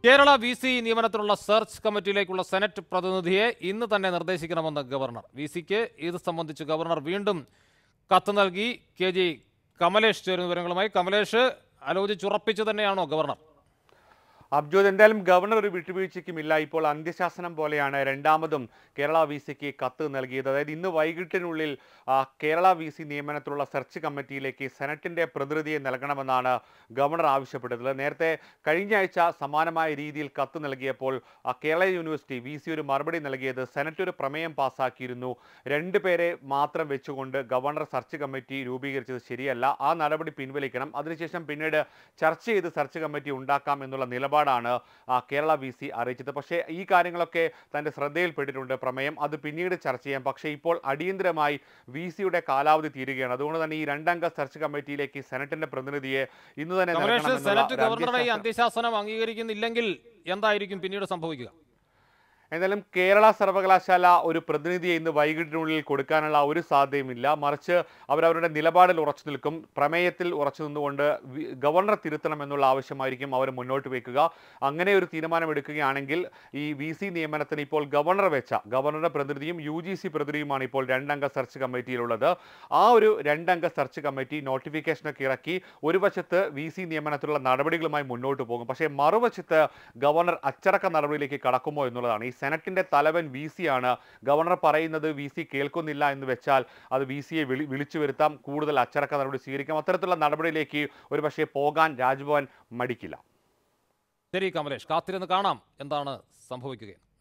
Kerala V C നിയമനത്തിനുള്ള search കമ്മിറ്റിയിലേക്കുള്ള senate പ്രതിനിധിയെ ഇന്ന് തന്നെ നിർദ്ദേശിക്കണമെന്ന് ഗവർണർ വി സിക്ക് ഇത് സംബന്ധിച്ച് ഗവർണർ വീണ്ടും കത്ത് നൽകി കെ ജി കമലേഷ് ചേരുന്ന വിവരങ്ങളുമായി കമലേഷ് ആലോചിച്ചുറപ്പിച്ചു തന്നെയാണോ ഗവർണർ അബ്ജോദ് എന്തായാലും ഗവർണർ ഒരു വിട്ടുവീഴ്ചയ്ക്കുമില്ല ഇപ്പോൾ അന്ത്യശാസനം പോലെയാണ് രണ്ടാമതും കേരള വി സിക്ക് കത്ത് നൽകിയത് അതായത് ഇന്ന് വൈകിട്ടിനുള്ളിൽ ആ, കേരള വി സി നിയമനത്തിലുള്ള സെർച്ച് കമ്മിറ്റിയിലേക്ക് സെനറ്റിന്റെ പ്രതിനിധിയെ നൽകണമെന്നാണ് ഗവർണർ ആവശ്യപ്പെട്ടത് നേരത്തെ കഴിഞ്ഞ ആഴ്ച സമാനമായ രീതിയിൽ കത്ത് നൽകിയപ്പോൾ ആ, കേരള യൂണിവേഴ്സിറ്റി വി സി ഒരു മറുപടി നൽകിയത് സെനറ്റ് ഒരു പ്രമേയം പാസ്സാക്കിയിരുന്നു രണ്ട് പേരെ മാത്രം വെച്ചുകൊണ്ട് ഗവർണർ സെർച്ച് കമ്മിറ്റി രൂപീകരിച്ചത് ശരിയല്ല ആ നടപടി പിൻവലിക്കണം അതിനുശേഷം പിന്നീട് ചർച്ച ചെയ്ത് സെർച്ച് കമ്മിറ്റി ഉണ്ടാക്കാം എന്നുള്ള നിലപാടാണ് ആ, കേരള വി സി അറിയിച്ചത് പക്ഷേ ഈ കാര്യങ്ങളൊക്കെ തൻ്റെ ശ്രദ്ധയിൽപ്പെട്ടിട്ടുണ്ട് പ്രമേയം അത് പിന്നീട് ചർച്ച ചെയ്യാം പക്ഷേ ഇപ്പോൾ അടിയന്തരമായി വി സിയുടെ കാലാവധി തീരുകയാണ് അതുകൊണ്ട് തന്നെ ഈ രണ്ടംഗ സെർച്ച് കമ്മിറ്റിയിലേക്ക് സെനറ്റിന്റെ പ്രതിനിധിയെ ഇന്ന് തന്നെ കമലേഷ് നൽകണമെന്നുള്ള സെനറ്റ് ഒരു ഗവർണറുടെ ഈ അന്ത്യശാസനം- അന്ത്യശാസനം അംഗീകരിക്കുന്നില്ലെങ്കിൽ എന്തായിരിക്കും പിന്നീട് സംഭവിക്കുക എന്തായാലും കേരള സർവകലാശാല ഒരു പ്രതിനിധിയെ ഇന്ന് വൈകിട്ടിനുള്ളിൽ കൊടുക്കാനുള്ള ഒരു സാധ്യതയുമില്ല മറിച്ച് അവരവരുടെ നിലപാടിൽ ഉറച്ചു നിൽക്കും പ്രമേയത്തിൽ ഉറച്ചു നിന്നുകൊണ്ട് വി- ഗവർണർ തിരുത്തണം എന്നുള്ള ആവശ്യമായിരിക്കും അവർ മുന്നോട്ട് വയ്ക്കുക അങ്ങനെ ഒരു തീരുമാനം എടുക്കുകയാണെങ്കിൽ ഈ വി സി നിയമനത്തിന് ഇപ്പോൾ ഗവർണർ വെച്ച ഗവർണറുടെ പ്രതിനിധിയും യു ജി സി പ്രതിനിധിയുമാണ് ഇപ്പോൾ രണ്ടംഗ സെർച്ച് കമ്മിറ്റിയിലുള്ളത് ആ ഒരു രണ്ടംഗ സെർച്ച് കമ്മിറ്റി നോട്ടിഫിക്കേഷനൊക്കെ ഇറക്കി ഒരു വശത്ത് വി സി നിയമനത്തിലുള്ള നടപടികളുമായി മുന്നോട്ട് പോകും പക്ഷേ മറുവശത്ത് ഗവർണർ അച്ചടക്ക നടപടിയിലേക്ക് കടക്കുമോ എന്നുള്ളതാണ് ഈ സെനറ്റിന്റെ തലവൻ വി സി ആണ് ഗവർണർ പറയുന്നത് വി സി കേൾക്കുന്നില്ല എന്ന് വെച്ചാൽ അത് വി സിയെ വിളി വിളിച്ചു വരുത്താം കൂടുതൽ അച്ചടക്ക നടപടി സ്വീകരിക്കാം അത്തരത്തിലുള്ള നടപടിയിലേക്ക് ഒരു പക്ഷേ പോകാൻ രാജ്ഭവൻ മടിക്കില്ല ശരി കമലേഷ് കാത്തിരുന്ന് കാണാം എന്താണ് സംഭവിക്കുകയെന്ന്